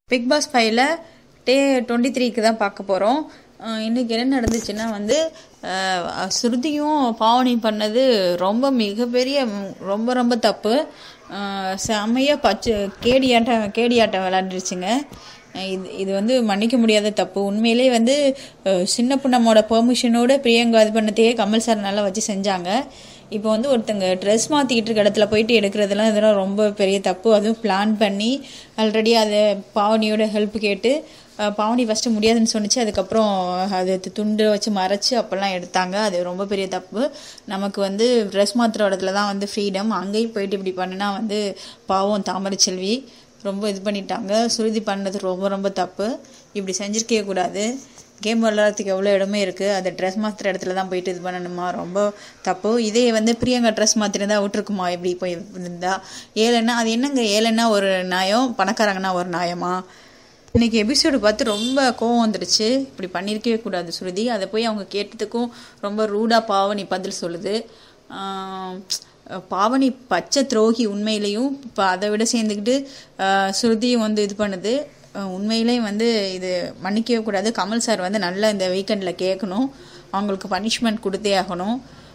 big pass ஃபைவ்ல day twenty த்ரீக்கு தான் பார்க்க போகிறோம் இன்றைக்கி என்ன நடந்துச்சுன்னா வந்து அஹ், ஸ்ருதியும் பாவனி பண்ணது ரொம்ப மிகப்பெரிய ம், ரொம்ப ரொம்ப தப்பு அஹ், செம்மையா பச்சை கேடியாட்டம் கேடியாட்டம் விளாண்டுருச்சுங்க அஹ், இது இது வந்து மன்னிக்க முடியாத தப்பு உண்மையிலே வந்து அஹ், சின்ன பொண்ணமோட பெர்மிஷனோட பிரியங்கா இது பண்ணதையே கமல் சார் நல்லா வச்சு செஞ்சாங்க இப்போ வந்து ஒருத்தங்க ட்ரெஸ் மாற்றிக்கிட்டு இருக்க இடத்துல போயிட்டு எடுக்கிறதெல்லாம் இதெல்லாம் ரொம்ப பெரிய தப்பு அதுவும் பிளான் பண்ணி ஆல்ரெடி அதை பாவனியோட ஹெல்ப் கேட்டு அஹ், பாவனி ஃபஸ்ட்டு முடியாதுன்னு சொன்னிச்சு அதுக்கப்புறம் அது துண்டு வச்சு மறைச்சு அப்போல்லாம் எடுத்தாங்க அது ரொம்ப பெரிய தப்பு நமக்கு வந்து ட்ரெஸ் மாற்றுற இடத்துல தான் வந்து ஃப்ரீடம் அங்கேயும் போயிட்டு இப்படி பண்ணுனா வந்து பாவம் தாமரை செல்வி ரொம்ப இது பண்ணிட்டாங்க சுருதி பண்ணது ரொம்ப ரொம்ப தப்பு இப்படி செஞ்சிருக்கவே கூடாது கேம் விளாட்றதுக்கு எவ்வளோ இடமே இருக்குது அது ட்ரெஸ் மாற்றுற இடத்துல தான் போயிட்டு இது பண்ணணுமா ரொம்ப தப்பு இதே வந்து பிரியங்கா ட்ரெஸ் மாற்றிருந்தா விட்டுருக்குமா இப்படி போய் இருந்தா ஏழைன்னா அது என்னங்க ஏழைன்னா ஒரு நியாயம் பணக்காரங்கன்னா ஒரு நியாயமா இன்னைக்கு எபிசோடு பார்த்து ரொம்ப கோவம் வந்துடுச்சு இப்படி பண்ணியிருக்கவே கூடாது சுருதி அதை போய் அவங்க கேட்டதுக்கும் ரொம்ப ரூடாக பாவனி பதில் சொல்லுது ஆம், பாவனி பச்சை துரோகி உண்மையிலையும் இப்போ அதை விட சேர்ந்துக்கிட்டு ஆஹ், ஸ்ருதியும் வந்து இது பண்ணுது ஆஹ், உண்மையிலேயும் வந்து இது மன்னிக்கவே கூடாது கமல் சார் வந்து நல்லா இந்த வீக்கெண்டில் கேட்கணும் அவங்களுக்கு பனிஷ்மெண்ட் கொடுத்தே ஆகணும்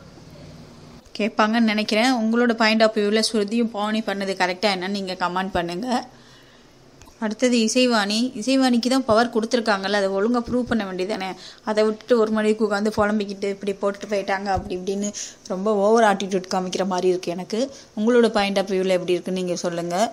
கேட்பாங்கன்னு நினைக்கிறேன் உங்களோட பாயிண்ட் ஆஃப் வியூவில் ஸ்ருதியும் பாவனி பண்ணது கரெக்டாக என்னன்னு நீங்கள் கமெண்ட் பண்ணுங்கள் அடுத்தது இசைவாணி இசைவாணிக்கு தான் பவர் கொடுத்துருக்காங்கல்ல அதை ஒழுங்காக ப்ரூவ் பண்ண வேண்டியதானே அதை விட்டுட்டு ஒரு மணிக்கு உட்காந்து புலம்பிக்கிட்டு இப்படி போட்டுட்டு போயிட்டாங்க அப்படி இப்படின்னு ரொம்ப ஓவர் ஆட்டிடியூட் காமிக்கிற மாதிரி இருக்குது எனக்கு உங்களோட பாயிண்ட் ஆஃப் வியூவில் எப்படி இருக்குன்னு நீங்கள் சொல்லுங்கள்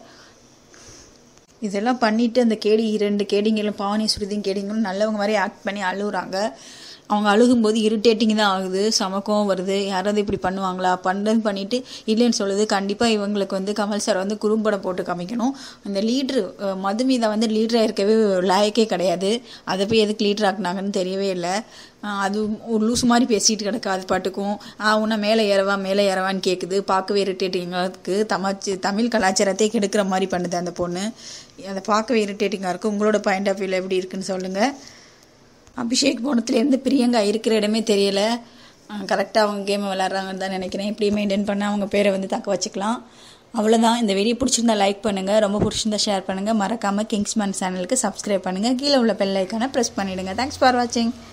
இதெல்லாம் பண்ணிட்டு அந்த கேடி இரண்டு கேடிங்களும் பாவனி சுருதியும் கேடிங்களும் நல்லவங்க மாதிரி ஆக்ட் பண்ணி அழுகுறாங்க அவங்க அழுகும்போது இரிட்டேட்டிங் தான் ஆகுது சமக்கம் வருது யாராவது இப்படி பண்ணுவாங்களா பண்ணுறது பண்ணிட்டு இல்லைன்னு சொல்லுது கண்டிப்பாக இவங்களுக்கு வந்து கமல் சார் வந்து குறும்படம் போட்டு காமிக்கணும் அந்த லீட்ரு மதுமிதா வந்து லீடராக இருக்கவே லாயக்கே கிடையாது அதை போய் எதுக்கு லீடர் ஆக்குனாங்கன்னு தெரியவே இல்லை அஹ் அது ஒரு லூஸ் மாதிரி பேசிட்டு கிடக்கு அது பாட்டுக்கும் ஆ உன்னை மேலே ஏறவா மேலே ஏறவான்னு கேட்குது பார்க்கவே இரிட்டேட்டிங்காக இருக்குது தமிழ் தமிழ் கலாச்சாரத்தை கெடுக்கிற மாதிரி பண்ணுது அந்த பொண்ணு அதை பார்க்கவே இரிட்டேட்டிங்காக இருக்குது உங்களோட பாயிண்ட் ஆஃப் வியூவில் எப்படி இருக்குன்னு சொல்லுங்கள் அபிஷேக் போனத்துலேருந்து பிரியங்கா இருக்கிற இடமே தெரியல கரெக்டாக அவங்க கேமை விளாட்றாங்கன்னு தான் நினைக்கிறேன் இப்படி மெயின்டைன் பண்ண அவங்க பேரை வந்து தக்க வச்சுக்கலாம் அவ்வளோதான் இந்த வீடியோ பிடிச்சிருந்தா லைக் பண்ணுங்கள் ரொம்ப பிடிச்சிருந்தா ஷேர் பண்ணுங்கள் மறக்காமல் கிங்ஸ்மேன் சேனலுக்கு சப்ஸ்கிரைப் பண்ணுங்கள் கீழே உள்ள பெல் ஐக்கானை ப்ரெஸ் பண்ணிவிடுங்க தேங்க்ஸ் ஃபார் வாட்சிங்